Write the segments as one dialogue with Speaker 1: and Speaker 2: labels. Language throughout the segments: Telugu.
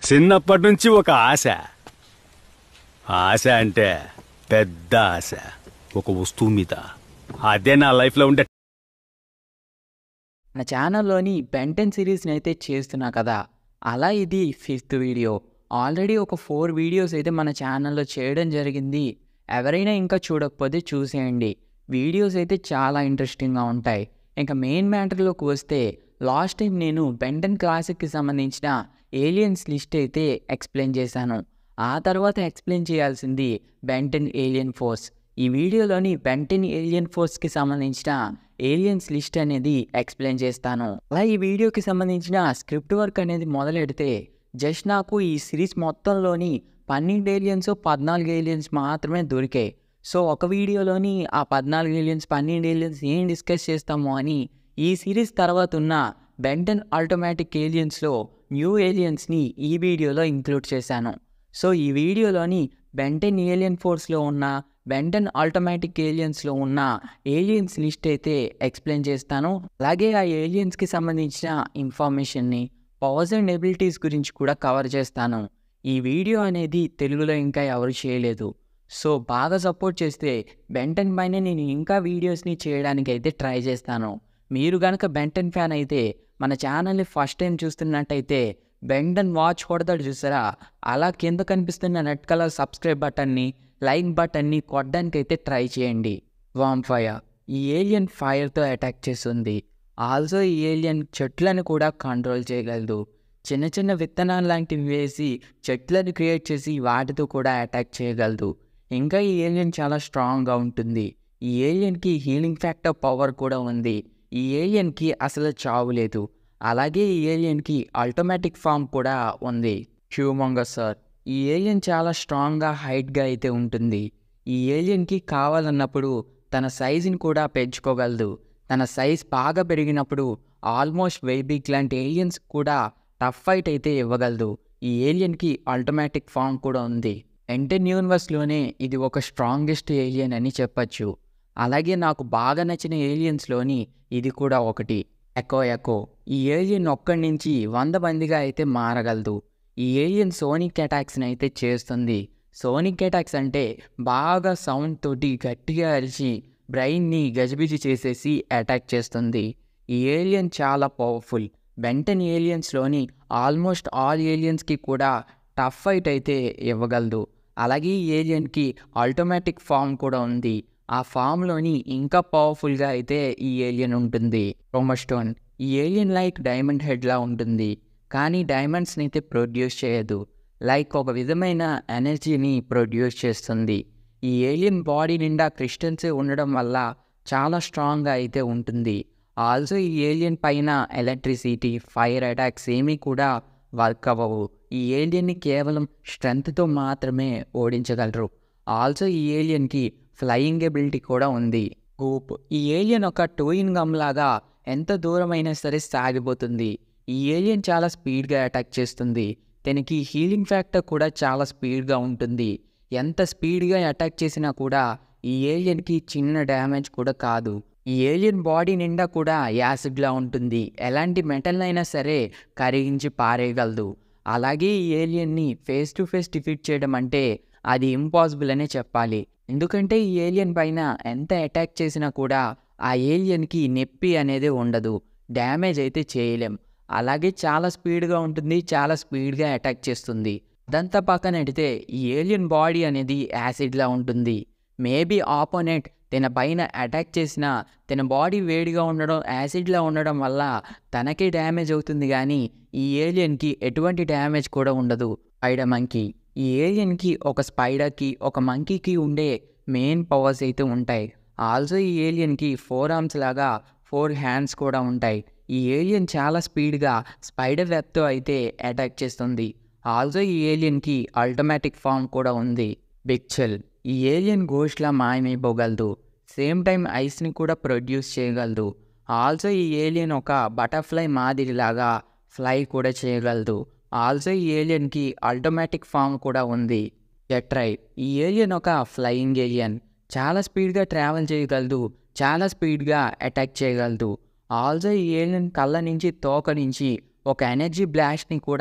Speaker 1: చిన్నప్పటి నుంచి ఒక ఆశ ఆశ అంటే పెద్ద ఆశ ఒక వస్తువు మీద అదే నా లైఫ్లో ఉండే
Speaker 2: నా ఛానల్లోని బెంటెన్ సిరీస్ని అయితే చేస్తున్నా కదా అలా ఇది ఫిఫ్త్ వీడియో ఆల్రెడీ ఒక ఫోర్ వీడియోస్ అయితే మన ఛానల్లో చేయడం జరిగింది ఎవరైనా ఇంకా చూడకపోతే చూసేయండి వీడియోస్ అయితే చాలా ఇంట్రెస్టింగ్గా ఉంటాయి ఇంకా మెయిన్ మ్యాటర్లోకి వస్తే లాస్ట్ టైం నేను బెంటన్ క్లాసిక్కి సంబంధించిన ఏలియన్స్ లిస్ట్ అయితే ఎక్స్ప్లెయిన్ చేశాను ఆ తర్వాత ఎక్స్ప్లెయిన్ చేయాల్సింది బెంటన్ ఏలియన్ ఫోర్స్ ఈ వీడియోలోని బెంటెన్ ఏలియన్ ఫోర్స్కి సంబంధించిన ఏలియన్స్ లిస్ట్ అనేది ఎక్స్ప్లెయిన్ చేస్తాను అలా ఈ వీడియోకి సంబంధించిన స్క్రిప్ట్ వర్క్ అనేది మొదలెడితే జస్ట్ నాకు ఈ సిరీస్ మొత్తంలోని పన్నెండు ఏలియన్స్ పద్నాలుగు ఏలియన్స్ మాత్రమే దొరికాయి సో ఒక వీడియోలోని ఆ పద్నాలుగు ఏలియన్స్ పన్నెండు ఏలియన్స్ ఏం డిస్కస్ చేస్తామో అని ఈ సిరీస్ తర్వాత ఉన్న బెంటన్ ఆటోమేటిక్ ఏలియన్స్లో న్యూ ఏలియన్స్ని ఈ వీడియోలో ఇంక్లూడ్ చేశాను సో ఈ వీడియోలోని బెంటెన్ ఏలియన్ ఫోర్స్లో ఉన్న బెంటన్ ఆటోమేటిక్ ఏలియన్స్లో ఉన్న ఏలియన్స్ లిస్ట్ అయితే ఎక్స్ప్లెయిన్ చేస్తాను అలాగే ఆ ఏలియన్స్కి సంబంధించిన ఇన్ఫర్మేషన్ని పవర్స్ అండ్ ఎబిలిటీస్ గురించి కూడా కవర్ చేస్తాను ఈ వీడియో అనేది తెలుగులో ఇంకా ఎవరు చేయలేదు సో బాగా సపోర్ట్ చేస్తే బెంటన్ పైన నేను ఇంకా వీడియోస్ని చేయడానికి అయితే ట్రై చేస్తాను మీరు కనుక బెంటన్ ఫ్యాన్ అయితే మన ఛానల్ని ఫస్ట్ టైం చూస్తున్నట్టయితే బెంటన్ వాచ్ కొడతాడు చూసారా అలా కింద కనిపిస్తున్న రెడ్ కలర్ సబ్స్క్రైబ్ బటన్ని లైక్ బటన్ని కొట్టడానికి అయితే ట్రై చేయండి వామ్ ఫైర్ ఈ ఏలియన్ ఫైర్తో అటాక్ చేస్తుంది ఆల్సో ఈ ఏలియన్ చెట్లను కూడా కంట్రోల్ చేయగలదు చిన్న చిన్న విత్తనాలు లాంటివి వేసి చెట్లను క్రియేట్ చేసి వాటితో కూడా అటాక్ చేయగలదు ఇంకా ఈ ఏలియన్ చాలా స్ట్రాంగ్గా ఉంటుంది ఈ ఏలియన్కి హీలింగ్ ఫ్యాక్టర్ పవర్ కూడా ఉంది ఈ ఏలియన్కి అసలు చావు లేదు అలాగే ఈ ఏలియన్కి ఆటోమేటిక్ ఫామ్ కూడా ఉంది హ్యూమంగా సార్ ఈ ఏలియన్ చాలా స్ట్రాంగ్గా హైట్గా అయితే ఉంటుంది ఈ ఏలియన్కి కావాలన్నప్పుడు తన సైజుని కూడా పెంచుకోగలదు తన సైజ్ బాగా పెరిగినప్పుడు ఆల్మోస్ట్ వెయిబిక్ లాంటి ఏలియన్స్ కూడా టఫ్ ఫైట్ అయితే ఇవ్వగలదు ఈ ఏలియన్కి ఆటోమేటిక్ ఫామ్ కూడా ఉంది ఎంటెన్ యూనివర్స్లోనే ఇది ఒక స్ట్రాంగెస్ట్ ఏలియన్ అని చెప్పచ్చు అలాగే నాకు బాగా నచ్చిన ఏలియన్స్లోని ఇది కూడా ఒకటి ఎకో ఎకో ఈ ఏలియన్ ఒక్కడి నుంచి వంద మందిగా అయితే మారగలదు ఈ ఏలియన్ సోనిక్ అటాక్స్ని అయితే చేస్తుంది సోనిక్ అటాక్స్ అంటే బాగా సౌండ్ తోటి గట్టిగా అరిచి బ్రెయిన్ని గజిబిజి చేసేసి అటాక్ చేస్తుంది ఈ ఏలియన్ చాలా పవర్ఫుల్ బెంటన్ ఏలియన్స్లోని ఆల్మోస్ట్ ఆల్ ఏలియన్స్కి కూడా టఫ్ ఫైట్ అయితే ఇవ్వగలదు అలాగే ఈ ఏలియన్కి ఆటోమేటిక్ ఫామ్ కూడా ఉంది ఆ ఫామ్లోని ఇంకా పవర్ఫుల్గా అయితే ఈ ఏలియన్ ఉంటుంది రోమస్టోన్ ఈ ఏలియన్ లైక్ డైమండ్ హెడ్లా ఉంటుంది కానీ డైమండ్స్ని అయితే ప్రొడ్యూస్ చేయదు లైక్ ఒక విధమైన ఎనర్జీని ప్రొడ్యూస్ చేస్తుంది ఈ ఏలియన్ బాడీ నిండా క్రిస్టల్స్ ఉండడం వల్ల చాలా స్ట్రాంగ్గా అయితే ఉంటుంది ఆల్సో ఈ ఏలియన్ పైన ఎలక్ట్రిసిటీ ఫైర్ అటాక్స్ ఏమీ కూడా వర్క్ అవ్వవు ఈ ఏలియన్ని కేవలం స్ట్రెంగ్త్తో మాత్రమే ఓడించగలరు ఆల్సో ఈ ఏలియన్కి ఫ్లయింగ్ ఎబిలిటీ కూడా ఉంది గూప్ ఈ ఏలియన్ ఒక టోయిన్ గమ్ లాగా ఎంత దూరమైనా సరే సాగిపోతుంది ఈ ఏలియన్ చాలా స్పీడ్గా అటాక్ చేస్తుంది దీనికి హీలింగ్ ఫ్యాక్టర్ కూడా చాలా స్పీడ్గా ఉంటుంది ఎంత స్పీడ్గా అటాక్ చేసినా కూడా ఈ ఏలియన్కి చిన్న డ్యామేజ్ కూడా కాదు ఈ ఏలియన్ బాడీ నిండా కూడా యాసిడ్లా ఉంటుంది ఎలాంటి మెటల్ అయినా సరే కరిగించి పారేయగలదు అలాగే ఈ ఏలియన్ని ఫేస్ టు ఫేస్ డిఫీట్ చేయడం అంటే అది ఇంపాసిబుల్ అనే చెప్పాలి ఎందుకంటే ఈ ఏలియన్ పైన ఎంత అటాక్ చేసినా కూడా ఆ ఏలియన్కి నొప్పి అనేది ఉండదు డ్యామేజ్ అయితే చేయలేం అలాగే చాలా స్పీడ్గా ఉంటుంది చాలా స్పీడ్గా అటాక్ చేస్తుంది అదంతా పక్కన పెడితే ఈ ఏలియన్ బాడీ అనేది యాసిడ్లా ఉంటుంది మేబీ ఆపోనెంట్ తన పైన అటాక్ చేసిన తన బాడీ వేడిగా ఉండడం యాసిడ్లా ఉండడం వల్ల తనకే డ్యామేజ్ అవుతుంది కానీ ఈ ఏలియన్కి ఎటువంటి డ్యామేజ్ కూడా ఉండదు స్పైడర్ మంకీ ఈ ఏలియన్కి ఒక స్పైడర్కి ఒక మంకీకి ఉండే మెయిన్ పవర్స్ అయితే ఉంటాయి ఆల్సో ఈ ఏలియన్కి ఫోర్ ఆర్మ్స్ లాగా ఫోర్ హ్యాండ్స్ కూడా ఉంటాయి ఈ ఏలియన్ చాలా స్పీడ్గా స్పైడర్ వెబ్తో అయితే అటాక్ చేస్తుంది ఆల్సో ఈ ఏలియన్కి ఆటోమేటిక్ ఫామ్ కూడా ఉంది బిక్చెల్ ఈ ఏలియన్ గోష్లా మాయమైపోగలదు సేమ్ టైం ఐస్ని కూడా ప్రొడ్యూస్ చేయగలదు ఆల్సో ఈ ఏలియన్ ఒక బటర్ఫ్లై మాదిరిలాగా ఫ్లై కూడా చేయగలదు ఆల్సో ఈ ఏలియన్కి ఆటోమేటిక్ ఫామ్ కూడా ఉంది జెట్రై ఈ ఏలియన్ ఒక ఫ్లయింగ్ ఏలియన్ చాలా స్పీడ్గా ట్రావెల్ చేయగలదు చాలా స్పీడ్గా అటాక్ చేయగలదు ఆల్సో ఈ ఏలియన్ కళ్ళ నుంచి తోక నుంచి ఒక ఎనర్జీ బ్లాస్ట్ని కూడా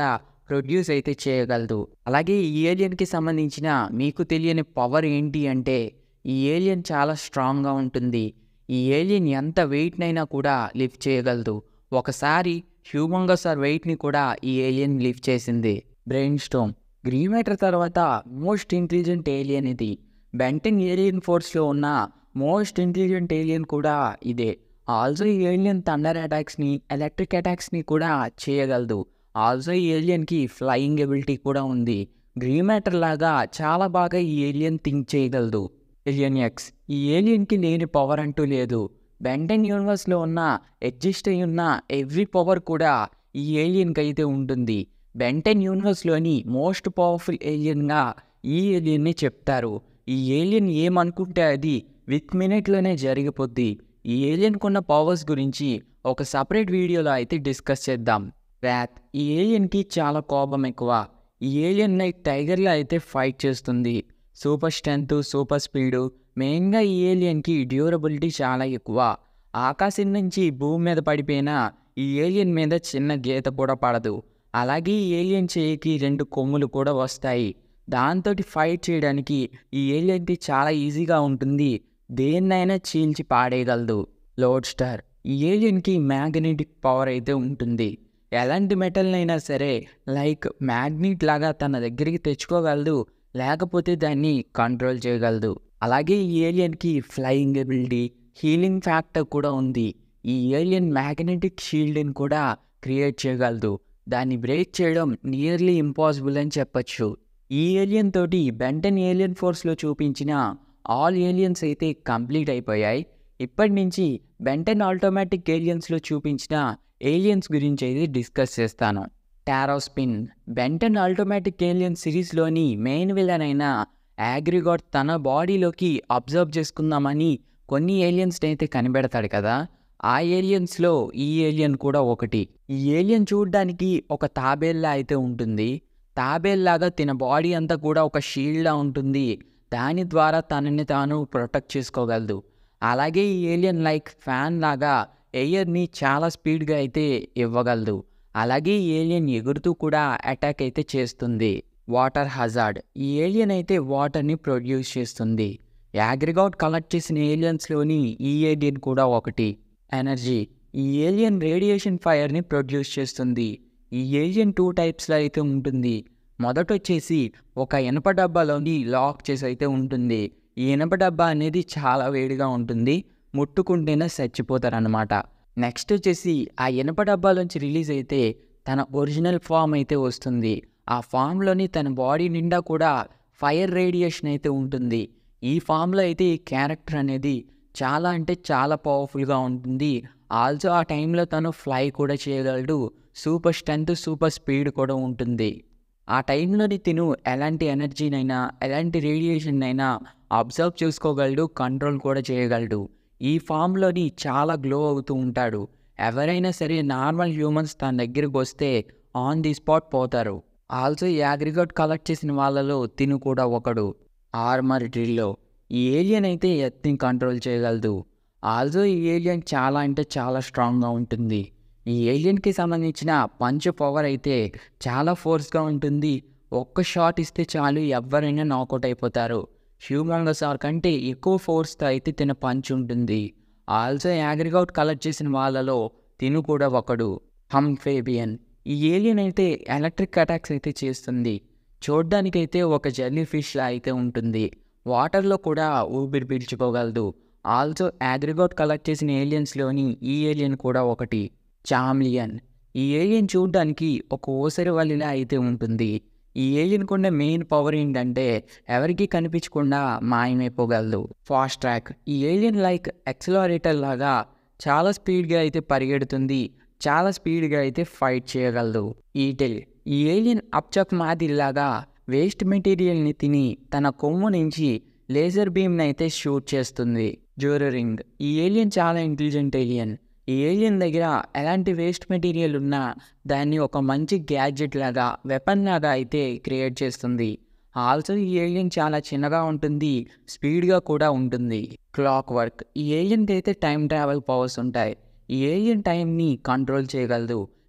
Speaker 2: ప్రొడ్యూస్ అయితే చేయగలదు అలాగే ఈ ఏలియన్కి సంబంధించిన మీకు తెలియని పవర్ ఏంటి అంటే ఈ ఏలియన్ చాలా స్ట్రాంగ్గా ఉంటుంది ఈ ఏలియన్ ఎంత వెయిట్నైనా కూడా లిఫ్ట్ చేయగలదు ఒకసారి హ్యూమంగసర్ వెయిట్ని కూడా ఈ ఏలియన్ లిఫ్ట్ చేసింది బ్రెయిన్ స్టోమ్ గ్రీమేటర్ తర్వాత మోస్ట్ ఇంటెలిజెంట్ ఏలియన్ ఇది బెంటన్ ఏలియన్ ఫోర్స్లో ఉన్న మోస్ట్ ఇంటెలిజెంట్ ఏలియన్ కూడా ఇదే ఆల్సో ఈ ఏలియన్ థండర్ అటాక్స్ని ఎలక్ట్రిక్ అటాక్స్ని కూడా చేయగలదు ఆల్సో ఈ ఏలియన్కి ఫ్లయింగ్ ఎబిలిటీ కూడా ఉంది గ్రీమేటర్ లాగా చాలా బాగా ఈ ఏలియన్ థింక్ చేయగలదు ఏలియన్ ఎక్స్ ఈ ఏలియన్కి లేని పవర్ అంటూ లేదు బెంటన్ యూనివర్స్లో ఉన్న ఎగ్జిస్ట్ అయి ఉన్న ఎవ్రీ పవర్ కూడా ఈ ఏలియన్కి అయితే ఉంటుంది బెంటన్ యూనివర్స్లోని మోస్ట్ పవర్ఫుల్ ఏలియన్గా ఈ ఏలియన్ని చెప్తారు ఈ ఏలియన్ ఏమనుకుంటే అది విత్ మినిట్లోనే జరిగిపోద్ది ఈ ఏలియన్కి ఉన్న పవర్స్ గురించి ఒక సపరేట్ వీడియోలో అయితే డిస్కస్ చేద్దాం ర్యాత్ ఈ ఏలియన్కి చాలా కోపం ఎక్కువ ఈ ఏలియన్ నైట్ టైగర్లా అయితే ఫైట్ చేస్తుంది సూపర్ స్ట్రెంత్ సూపర్ స్పీడు మెయిన్గా ఈ ఏలియన్కి డ్యూరబిలిటీ చాలా ఎక్కువ ఆకాశం నుంచి భూమి మీద పడిపోయిన ఈ ఏలియన్ మీద చిన్న గీత కూడా పడదు అలాగే ఈ ఏలియన్ చేయికి రెండు కొమ్ములు కూడా వస్తాయి దాంతో ఫైట్ చేయడానికి ఈ ఏలియన్కి చాలా ఈజీగా ఉంటుంది దేన్నైనా చీల్చి పాడేయగలదు లోడ్ స్టార్ ఈ ఏలియన్కి మ్యాగ్నెటిక్ పవర్ అయితే ఉంటుంది ఎలాంటి మెటల్నైనా సరే లైక్ మ్యాగ్నెట్ లాగా తన దగ్గరికి తెచ్చుకోగలదు లేకపోతే దాన్ని కంట్రోల్ చేయగలదు అలాగే ఈ ఏలియన్కి ఫ్లయింగ్ ఎబిలిటీ హీలింగ్ ఫ్యాక్టర్ కూడా ఉంది ఈ ఏలియన్ మ్యాగ్నెటిక్ షీల్డ్ని కూడా క్రియేట్ చేయగలదు దాన్ని బ్రేక్ చేయడం నియర్లీ ఇంపాసిబుల్ అని చెప్పచ్చు ఈ ఏలియన్ తోటి బెంటన్ ఏలియన్ ఫోర్స్లో చూపించిన ఆల్ ఏలియన్స్ అయితే కంప్లీట్ అయిపోయాయి ఇప్పటి నుంచి బెంటన్ ఆటోమేటిక్ ఏలియన్స్లో చూపించిన ఏలియన్స్ గురించి అయితే డిస్కస్ చేస్తాను టారోస్పిన్ బెంటన్ ఆటోమేటిక్ ఏలియన్ సిరీస్లోని మెయిన్ విలన్ అయిన యాగ్రిగాట్ తన బాడీలోకి అబ్జర్వ్ చేసుకుందామని కొన్ని ఏలియన్స్ని అయితే కనిపెడతాడు కదా ఆ ఏలియన్స్లో ఈ ఏలియన్ కూడా ఒకటి ఈ ఏలియన్ చూడడానికి ఒక తాబేల్లా అయితే ఉంటుంది తాబేల్లాగా తన బాడీ అంతా కూడా ఒక షీల్డ్లా ఉంటుంది దాని ద్వారా తనని తాను ప్రొటెక్ట్ చేసుకోగలదు అలాగే ఈ ఏలియన్ లైక్ ఫ్యాన్ లాగా ఎయిర్ని చాలా స్పీడ్గా అయితే ఇవ్వగలదు అలాగే ఈ ఏలియన్ ఎగురుతూ కూడా అటాక్ అయితే చేస్తుంది వాటర్ హజార్డ్ ఈ ఏలియన్ అయితే వాటర్ని ప్రొడ్యూస్ చేస్తుంది యాగ్రిగౌట్ కలెక్ట్ చేసిన ఏలియన్స్లోని ఈ ఏలియన్ కూడా ఒకటి ఎనర్జీ ఈ ఏలియన్ రేడియేషన్ ఫైర్ని ప్రొడ్యూస్ చేస్తుంది ఈ ఏలియన్ టూ టైప్స్లో అయితే ఉంటుంది మొదట వచ్చేసి ఒక ఇనప డబ్బాలోని లాక్ చేసి అయితే ఉంటుంది ఈ ఇనప డబ్బా అనేది చాలా వేడిగా ఉంటుంది ముట్టుకుంటేనే చచ్చిపోతారనమాట నెక్స్ట్ వచ్చేసి ఆ ఇనప డబ్బాలోంచి రిలీజ్ అయితే తన ఒరిజినల్ ఫామ్ అయితే వస్తుంది ఆ ఫామ్లోని తన బాడీ నిండా కూడా ఫైర్ రేడియేషన్ అయితే ఉంటుంది ఈ ఫామ్లో అయితే ఈ క్యారెక్టర్ అనేది చాలా అంటే చాలా పవర్ఫుల్గా ఉంటుంది ఆల్సో ఆ టైంలో తను ఫ్లై కూడా చేయగలడు సూపర్ స్ట్రెంత్ సూపర్ స్పీడ్ కూడా ఉంటుంది ఆ టైంలోని తిను ఎలాంటి ఎనర్జీనైనా ఎలాంటి రేడియేషన్ అయినా అబ్జర్వ్ చేసుకోగలడు కంట్రోల్ కూడా చేయగలడు ఈ ఫామ్లోని చాలా గ్లో అవుతూ ఉంటాడు ఎవరైనా సరే నార్మల్ హ్యూమన్స్ తన దగ్గరికి వస్తే ఆన్ ది స్పాట్ పోతారు ఆల్సో ఈ అగ్రిగేట్ కలెక్ట్ చేసిన వాళ్ళలో తిను కూడా ఒకడు ఆర్మర్ డ్రిల్లో ఈ ఏలియన్ అయితే ఎత్ని కంట్రోల్ చేయగలదు ఆల్సో ఈ ఏలియన్ చాలా అంటే చాలా స్ట్రాంగ్గా ఉంటుంది ఈ ఏలియన్కి సంబంధించిన పంచ్ పవర్ అయితే చాలా ఫోర్స్గా ఉంటుంది ఒక్క షాట్ ఇస్తే చాలు ఎవరైనా నాకౌట్ అయిపోతారు హ్యూమంగసార్ కంటే ఎక్కువ ఫోర్స్తో అయితే తిన పంచ్ ఉంటుంది ఆల్సో యాగ్రిగౌట్ కలెక్ట్ చేసిన వాళ్ళలో తిను కూడా ఒకడు హమ్ ఫేబియన్ ఈ ఏలియన్ అయితే ఎలక్ట్రిక్ అటాక్స్ అయితే చేస్తుంది చూడ్డానికైతే ఒక జెల్లీ ఫిష్లా అయితే ఉంటుంది వాటర్లో కూడా ఊపిరి పీల్చుకోగలదు ఆల్సో అగ్రిగోట్ కలెక్ట్ చేసిన ఏలియన్స్లోని ఈ ఏలియన్ కూడా ఒకటి చామ్లియన్ ఈ ఏలియన్ చూడడానికి ఒక ఓసరి వల్లిలా అయితే ఉంటుంది ఈ ఏలియన్ కొండ మెయిన్ పవర్ ఏంటంటే ఎవరికి కనిపించకుండా మాయమైపోగలదు ఫాస్ట్ ట్రాక్ ఈ ఏలియన్ లైక్ ఎక్సలరేటర్ లాగా చాలా స్పీడ్గా అయితే పరిగెడుతుంది చాలా స్పీడ్గా అయితే ఫైట్ చేయగలదు ఈటెల్ ఈ ఏలియన్ అప్చక్ మాదిరిలాగా వేస్ట్ మెటీరియల్ని తిని తన కొమ్ము నుంచి లేజర్ బీమ్ని అయితే షూట్ చేస్తుంది జ్యూరరింగ్ ఈ ఏలియన్ చాలా ఇంటెలిజెంట్ ఏలియన్ ఈ ఏలియన్ దగ్గర ఎలాంటి వేస్ట్ మెటీరియల్ ఉన్నా దాన్ని ఒక మంచి గ్యాడ్జెట్ లాగా వెపన్ లాగా అయితే క్రియేట్ చేస్తుంది ఆల్సో ఈ ఏలియన్ చాలా చిన్నగా ఉంటుంది స్పీడ్గా కూడా ఉంటుంది క్లాక్ వర్క్ ఈ ఏలియన్కి అయితే టైం ట్రావెల్ పవర్స్ ఉంటాయి ఈ ఏలియన్ టైంని కంట్రోల్ చేయగలదు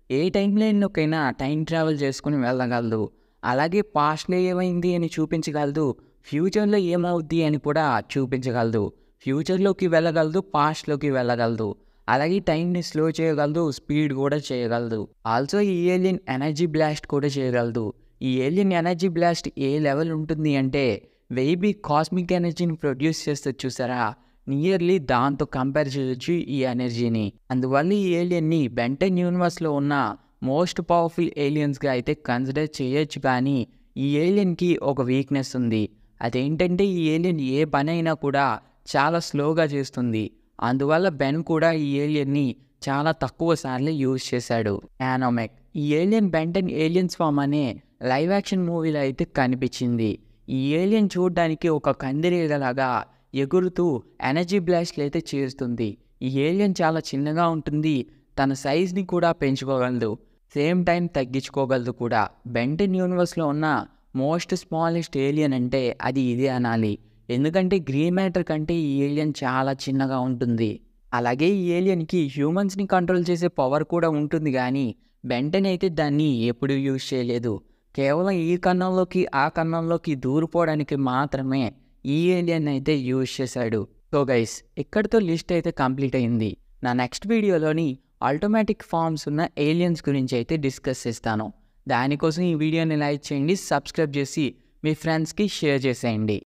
Speaker 2: ఏ టైం లైన్లోకైనా టైం ట్రావెల్ చేసుకుని వెళ్ళగలదు అలాగే పాస్ట్లో ఏమైంది అని చూపించగలదు ఫ్యూచర్లో ఏమవుద్ది అని కూడా చూపించగలదు ఫ్యూచర్లోకి వెళ్ళగలదు పాస్ట్లోకి వెళ్ళగలదు అలాగే టైంని స్లో చేయగలదు స్పీడ్ కూడా చేయగలదు ఆల్సో ఈ ఏలియన్ ఎనర్జీ బ్లాస్ట్ కూడా చేయగలదు ఈ ఏలియన్ ఎనర్జీ బ్లాస్ట్ ఏ లెవెల్ ఉంటుంది అంటే వెయ్యి కాస్మిక్ ఎనర్జీని ప్రొడ్యూస్ చేస్తే చూసారా నియర్లీ దాంతో కంపేర్ చేయొచ్చు ఈ ఎనర్జీని అందువల్ల ఈ ఏలియన్ని బెంటన్ యూనివర్స్లో ఉన్న మోస్ట్ పవర్ఫుల్ ఏలియన్స్గా అయితే కన్సిడర్ చేయొచ్చు కానీ ఈ ఏలియన్కి ఒక వీక్నెస్ ఉంది అదేంటంటే ఈ ఏలియన్ ఏ పని అయినా కూడా చాలా స్లోగా చేస్తుంది అందువల్ల బెన్ కూడా ఈ ఏలియన్ని చాలా తక్కువ సార్లు యూజ్ చేశాడు యానోమెక్ ఈ ఏలియన్ బెంటన్ ఏలియన్స్ ఫామ్ అనే లైవ్ యాక్షన్ మూవీలో అయితే కనిపించింది ఈ ఏలియన్ చూడడానికి ఒక కందిరీగలాగా ఎగురుతూ ఎనర్జీ బ్లాస్ట్లు అయితే చేస్తుంది ఈ ఏలియన్ చాలా చిన్నగా ఉంటుంది తన సైజ్ని కూడా పెంచుకోగలదు సేమ్ టైం తగ్గించుకోగలదు కూడా బెంటన్ యూనివర్స్లో ఉన్న మోస్ట్ స్మాలెస్ట్ ఏలియన్ అంటే అది ఇదే అనాలి ఎందుకంటే గ్రీన్ మ్యాటర్ కంటే ఈ ఏలియన్ చాలా చిన్నగా ఉంటుంది అలాగే ఈ ఏలియన్కి హ్యూమన్స్ని కంట్రోల్ చేసే పవర్ కూడా ఉంటుంది కానీ బెంటన్ అయితే దాన్ని ఎప్పుడూ యూజ్ చేయలేదు కేవలం ఈ కన్నంలోకి ఆ కన్నంలోకి దూరిపోవడానికి మాత్రమే ఈ ఏలియన్ అయితే యూజ్ చేశాడు సో గైస్ ఇక్కడితో లిస్ట్ అయితే కంప్లీట్ అయింది నా నెక్స్ట్ వీడియోలోని ఆటోమేటిక్ ఫార్మ్స్ ఉన్న ఏలియన్స్ గురించి అయితే డిస్కస్ చేస్తాను దానికోసం ఈ వీడియోని లైక్ చేయండి సబ్స్క్రైబ్ చేసి మీ ఫ్రెండ్స్కి షేర్ చేసేయండి